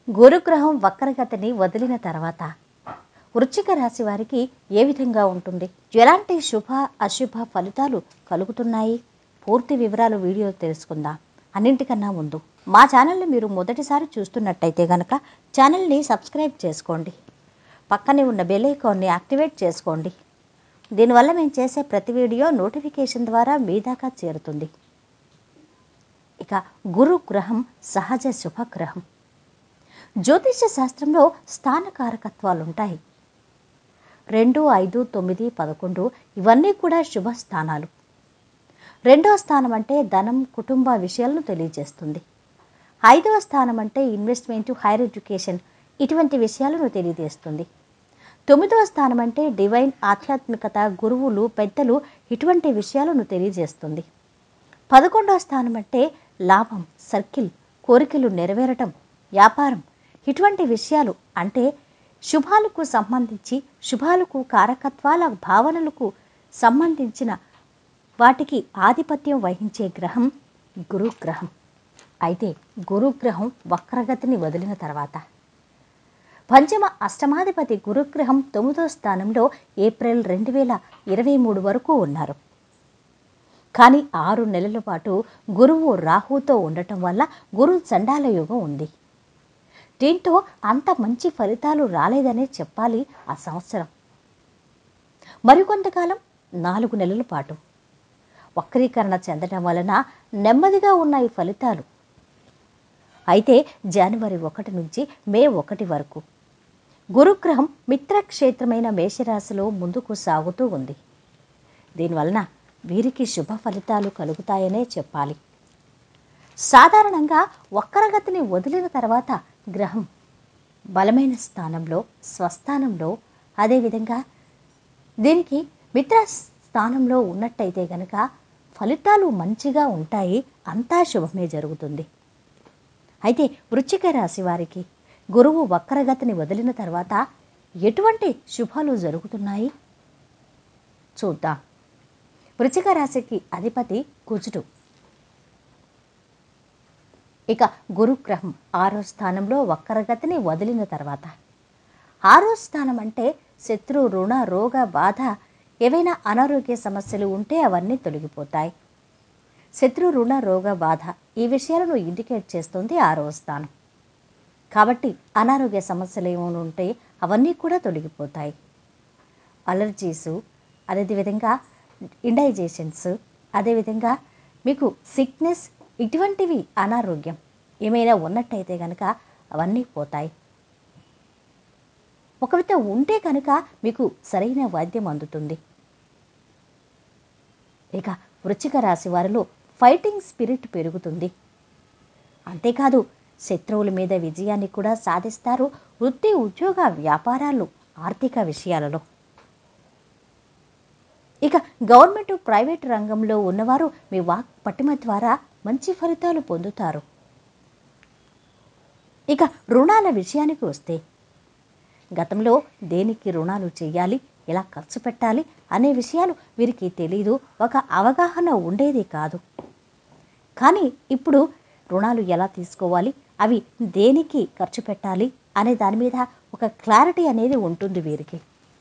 గురుగ్రహం వక్రగతిని వదిలిన తర్వాత వృశ్చిక రాశి వారికి ఏ విధంగా ఉంటుంది ఎలాంటి శుభ అశుభ ఫలితాలు కలుగుతున్నాయి పూర్తి వివరాలు వీడియో తెలుసుకుందాం అన్నింటికన్నా ముందు మా ఛానల్ని మీరు మొదటిసారి చూస్తున్నట్టయితే గనక ఛానల్ని సబ్స్క్రైబ్ చేసుకోండి పక్కనే ఉన్న బెల్ ఐకాన్ని యాక్టివేట్ చేసుకోండి దీనివల్ల మేము చేసే ప్రతి వీడియో నోటిఫికేషన్ ద్వారా మీ దాకా చేరుతుంది ఇక గురు గ్రహం సహజ శుభగ్రహం జ్యోతిష శాస్త్రంలో స్థానకారకత్వాలు ఉంటాయి రెండు ఐదు తొమ్మిది పదకొండు ఇవన్నీ కూడా శుభ స్థానాలు రెండవ స్థానం అంటే ధనం కుటుంబ విషయాలను తెలియజేస్తుంది ఐదవ స్థానం అంటే ఇన్వెస్ట్మెంట్ హైయర్ ఎడ్యుకేషన్ ఇటువంటి విషయాలను తెలియజేస్తుంది తొమ్మిదవ స్థానం అంటే డివైన్ ఆధ్యాత్మికత గురువులు పెద్దలు ఇటువంటి విషయాలను తెలియజేస్తుంది పదకొండవ స్థానం అంటే లాభం సర్కిల్ కోరికలు నెరవేరటం వ్యాపారం ఇటువంటి విషయాలు అంటే శుభాలకు సంబంధించి శుభాలకు కారకత్వాల భావనలకు సంబంధించిన వాటికి ఆధిపత్యం వహించే గ్రహం గురుగ్రహం అయితే గురుగ్రహం వక్రగతిని వదిలిన తర్వాత పంచమ అష్టమాధిపతి గురుగ్రహం తొమ్మిదో స్థానంలో ఏప్రిల్ రెండు వేల ఇరవై మూడు వరకు ఉన్నారు కానీ ఆరు నెలల పాటు గురువు రాహుతో ఉండటం వల్ల గురు చండాల యోగం ఉంది దీంతో అంత మంచి ఫలితాలు రాలేదనే చెప్పాలి ఆ సంవత్సరం మరికొంతకాలం నాలుగు నెలల పాటు వక్రీకరణ చెందడం వలన నెమ్మదిగా ఉన్న ఈ ఫలితాలు అయితే జనవరి ఒకటి నుంచి మే ఒకటి వరకు గురుగ్రహం మిత్రక్షేత్రమైన మేషరాశిలో ముందుకు సాగుతూ ఉంది దీనివలన వీరికి శుభ ఫలితాలు కలుగుతాయనే చెప్పాలి సాధారణంగా వక్రగతిని వదిలిన తర్వాత గ్రహం బలమైన స్థానంలో స్వస్థానంలో అదేవిధంగా దీనికి మిత్ర స్థానంలో ఉన్నట్టయితే గనక ఫలితాలు మంచిగా ఉంటాయి అంతా శుభమే జరుగుతుంది అయితే వృశ్చిక రాశి వారికి గురువు వక్రగతిని వదిలిన తర్వాత ఎటువంటి శుభాలు జరుగుతున్నాయి చూద్దాం వృశ్చిక రాశికి అధిపతి కుజుడు ఇక గురుగ్రహం ఆరో స్థానంలో వక్రగతిని వదిలిన తర్వాత ఆరో స్థానం అంటే శత్రు రుణ రోగ బాధ ఏవైనా అనారోగ్య సమస్యలు ఉంటే అవన్నీ తొలగిపోతాయి శత్రు రుణ రోగ బాధ ఈ విషయాలను ఇండికేట్ చేస్తుంది ఆరో స్థానం కాబట్టి అనారోగ్య సమస్యలు ఏమైనా ఉంటే అవన్నీ కూడా తొలగిపోతాయి అలర్జీసు అదేవిధంగా ఇండైజేషన్స్ అదేవిధంగా మీకు సిక్నెస్ ఇటువంటివి అనారోగ్యం ఏమైనా ఉన్నట్టయితే కనుక అవన్నీ పోతాయి ఒకవేళ ఉంటే కనుక మీకు సరైన వైద్యం అందుతుంది ఇక వృచ్చిక రాశి వారిలో ఫైటింగ్ స్పిరిట్ పెరుగుతుంది అంతేకాదు శత్రువుల మీద విజయాన్ని కూడా సాధిస్తారు వృత్తి ఉద్యోగ వ్యాపారాలు ఆర్థిక విషయాలలో ఇక గవర్నమెంట్ ప్రైవేట్ రంగంలో ఉన్నవారు మీ వాక్ పటిమ ద్వారా మంచి ఫలితాలు పొందుతారు ఇక రుణాల విషయానికి వస్తే గతంలో దేనికి రుణాలు చేయాలి ఎలా ఖర్చు పెట్టాలి అనే విషయాలు వీరికి తెలీదు ఒక అవగాహన ఉండేది కాదు కానీ ఇప్పుడు రుణాలు ఎలా తీసుకోవాలి అవి దేనికి ఖర్చు పెట్టాలి అనే దాని మీద ఒక క్లారిటీ అనేది ఉంటుంది వీరికి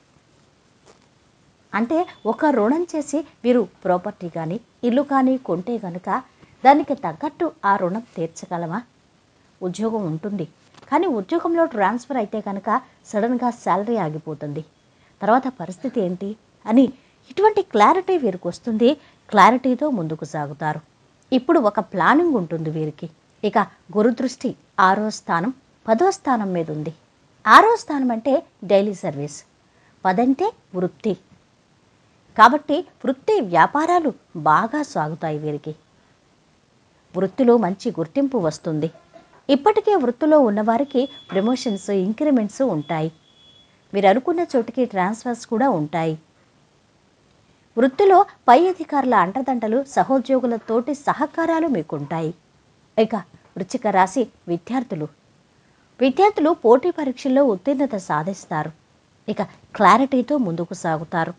అంటే ఒక రుణం చేసి వీరు ప్రాపర్టీ కానీ ఇల్లు కానీ కొంటే కనుక దానికి తగ్గట్టు ఆ రుణం తీర్చగలమా ఉద్యోగం ఉంటుంది కానీ ఉద్యోగంలో ట్రాన్స్ఫర్ అయితే కనుక సడన్గా శాలరీ ఆగిపోతుంది తర్వాత పరిస్థితి ఏంటి అని ఇటువంటి క్లారిటీ వీరికి వస్తుంది క్లారిటీతో ముందుకు సాగుతారు ఇప్పుడు ఒక ప్లానింగ్ ఉంటుంది వీరికి ఇక గురుదృష్టి ఆరో స్థానం పదో స్థానం మీద ఉంది ఆరో స్థానం అంటే డైలీ సర్వీస్ పదంటే వృత్తి కాబట్టి వృత్తి వ్యాపారాలు బాగా సాగుతాయి వీరికి వృత్తిలో మంచి గుర్తింపు వస్తుంది ఇప్పటికే వృత్తిలో ఉన్నవారికి ప్రమోషన్స్ ఇంక్రిమెంట్స్ ఉంటాయి మీరు అనుకున్న చోటికి ట్రాన్స్ఫర్స్ కూడా ఉంటాయి వృత్తిలో పై అధికారుల అంటదంటలు సహోద్యోగులతోటి సహకారాలు మీకుంటాయి ఇక వృచ్చిక రాశి విద్యార్థులు విద్యార్థులు పోటీ పరీక్షల్లో ఉత్తీర్ణత సాధిస్తారు ఇక క్లారిటీతో ముందుకు సాగుతారు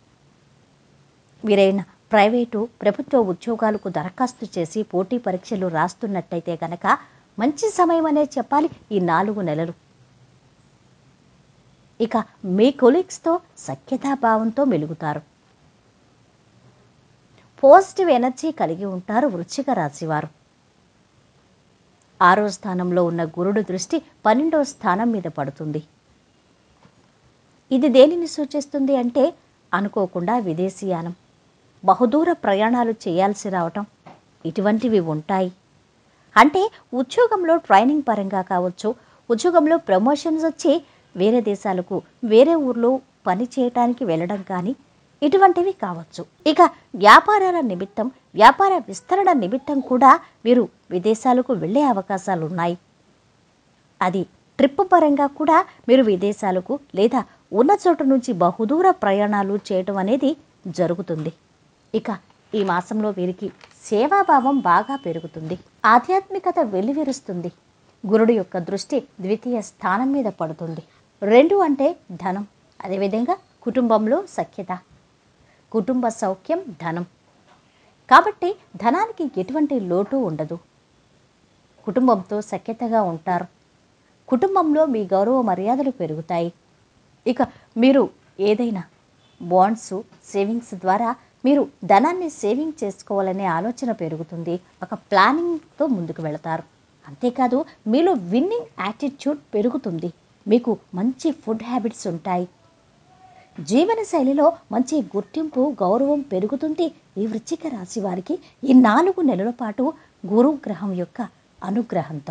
వీరైనా ప్రైవేటు ప్రభుత్వ ఉద్యోగాలకు దరఖాస్తు చేసి పోటీ పరీక్షలు రాస్తున్నట్టయితే కనుక మంచి సమయం అనే చెప్పాలి ఈ నాలుగు నెలలు ఇక మీ కొలీగ్స్తో సఖ్యతాభావంతో మెలుగుతారు పాజిటివ్ ఎనర్జీ కలిగి ఉంటారు వృశ్చిక రాశివారు ఆరో స్థానంలో ఉన్న గురుడు దృష్టి పన్నెండో స్థానం మీద పడుతుంది ఇది దేనిని సూచిస్తుంది అంటే అనుకోకుండా విదేశీయానం బహుదూర ప్రయాణాలు చేయాల్సి రావటం ఇటువంటివి ఉంటాయి అంటే ఉద్యోగంలో ట్రైనింగ్ పరంగా కావచ్చు ఉద్యోగంలో ప్రమోషన్స్ వచ్చి వేరే దేశాలకు వేరే ఊర్లో పని చేయటానికి వెళ్ళడం కానీ ఇటువంటివి కావచ్చు ఇక వ్యాపారాల నిమిత్తం వ్యాపార విస్తరణ నిమిత్తం కూడా మీరు విదేశాలకు వెళ్ళే అవకాశాలు ఉన్నాయి అది ట్రిప్ పరంగా కూడా మీరు విదేశాలకు లేదా ఉన్న చోట నుంచి బహుదూర ప్రయాణాలు చేయటం అనేది జరుగుతుంది ఇక ఈ మాసంలో వీరికి సేవాభావం బాగా పెరుగుతుంది ఆధ్యాత్మికత వెల్లివిరుస్తుంది గురుడు యొక్క దృష్టి ద్వితీయ స్థానం మీద పడుతుంది రెండు అంటే ధనం అదేవిధంగా కుటుంబంలో సఖ్యత కుటుంబ సౌఖ్యం ధనం కాబట్టి ధనానికి ఎటువంటి లోటు ఉండదు కుటుంబంతో సఖ్యతగా ఉంటారు కుటుంబంలో మీ గౌరవ మర్యాదలు పెరుగుతాయి ఇక మీరు ఏదైనా బాండ్స్ సేవింగ్స్ ద్వారా మీరు ధనాన్ని సేవింగ్ చేసుకోవాలనే ఆలోచన పెరుగుతుంది ఒక ప్లానింగ్తో ముందుకు వెళతారు అంతేకాదు మీలో విన్నింగ్ యాటిట్యూడ్ పెరుగుతుంది మీకు మంచి ఫుడ్ హ్యాబిట్స్ ఉంటాయి జీవన శైలిలో మంచి గుర్తింపు గౌరవం పెరుగుతుంది ఈ వృశ్చిక రాశి వారికి ఈ నాలుగు నెలల పాటు గురు గ్రహం యొక్క అనుగ్రహంతో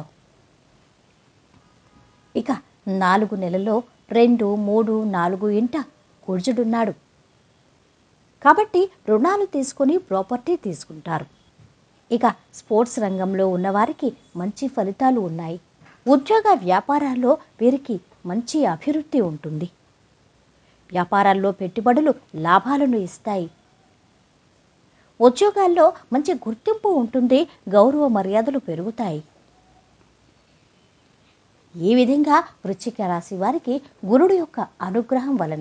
ఇక నాలుగు నెలల్లో రెండు మూడు నాలుగు ఇంట కుర్జుడున్నాడు కాబట్టి రుణాలు తీసుకొని ప్రాపర్టీ తీసుకుంటారు ఇక స్పోర్ట్స్ రంగంలో ఉన్నవారికి మంచి ఫలితాలు ఉన్నాయి ఉద్యోగ వ్యాపారాల్లో వీరికి మంచి అభివృద్ధి ఉంటుంది వ్యాపారాల్లో పెట్టుబడులు లాభాలను ఇస్తాయి ఉద్యోగాల్లో మంచి గుర్తింపు ఉంటుంది గౌరవ మర్యాదలు పెరుగుతాయి ఈ విధంగా వృశ్చిక రాశి వారికి గురుడు యొక్క అనుగ్రహం వలన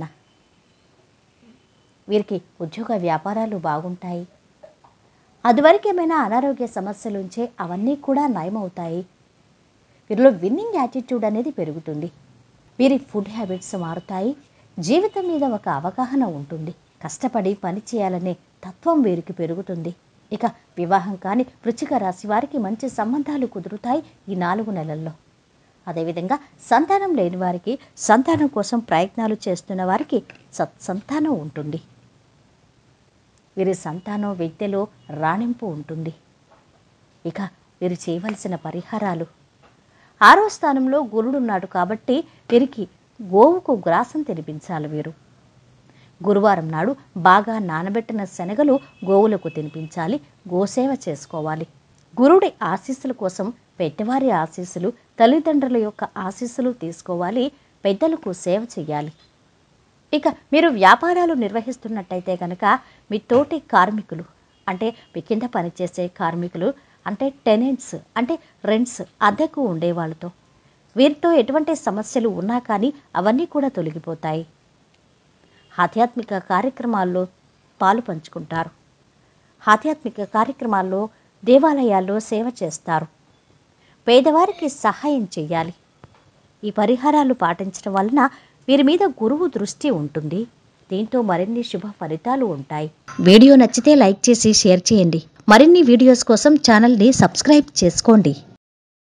వీరికి ఉద్యోగ వ్యాపారాలు బాగుంటాయి అదివరకు ఏమైనా అనారోగ్య సమస్యలు ఉంచే అవన్నీ కూడా నయమవుతాయి వీరిలో విన్నింగ్ యాటిట్యూడ్ అనేది పెరుగుతుంది వీరి ఫుడ్ హ్యాబిట్స్ మారుతాయి జీవితం మీద ఒక అవగాహన ఉంటుంది కష్టపడి పని చేయాలనే తత్వం వీరికి పెరుగుతుంది ఇక వివాహం కాని వృచ్చిక రాశి వారికి మంచి సంబంధాలు కుదురుతాయి ఈ నాలుగు నెలల్లో అదేవిధంగా సంతానం లేని వారికి సంతానం కోసం ప్రయత్నాలు చేస్తున్న వారికి సత్సంతానం ఉంటుంది వీరి సంతానం విద్యలో రాణింపు ఉంటుంది ఇక వీరు చేయవలసిన పరిహారాలు ఆరో స్థానంలో గురుడున్నాడు కాబట్టి వీరికి గోవుకు గ్రాసం తినిపించాలి వీరు గురువారం నాడు బాగా నానబెట్టిన శనగలు గోవులకు తినిపించాలి గోసేవ చేసుకోవాలి గురుడి ఆశీస్సుల కోసం పెద్దవారి ఆశీస్సులు తల్లిదండ్రుల యొక్క ఆశీస్సులు తీసుకోవాలి పెద్దలకు సేవ చేయాలి ఇక మీరు వ్యాపారాలు నిర్వహిస్తున్నట్టయితే కనుక మీ తోటి కార్మికులు అంటే మీ కింద పనిచేసే కార్మికులు అంటే టెనెంట్స్ అంటే రెంట్స్ అద్దెకు ఉండే వాళ్ళతో వీరితో ఎటువంటి సమస్యలు ఉన్నా కానీ అవన్నీ కూడా తొలగిపోతాయి ఆధ్యాత్మిక కార్యక్రమాల్లో పాలు పంచుకుంటారు ఆధ్యాత్మిక కార్యక్రమాల్లో దేవాలయాల్లో సేవ చేస్తారు పేదవారికి సహాయం చేయాలి ఈ పరిహారాలు పాటించడం వలన వీరి మీద గురువు దృష్టి ఉంటుంది దీంతో మరిన్ని శుభ ఫలితాలు ఉంటాయి వీడియో నచ్చితే లైక్ చేసి షేర్ చేయండి మరిన్ని వీడియోస్ కోసం ఛానల్ని సబ్స్క్రైబ్ చేసుకోండి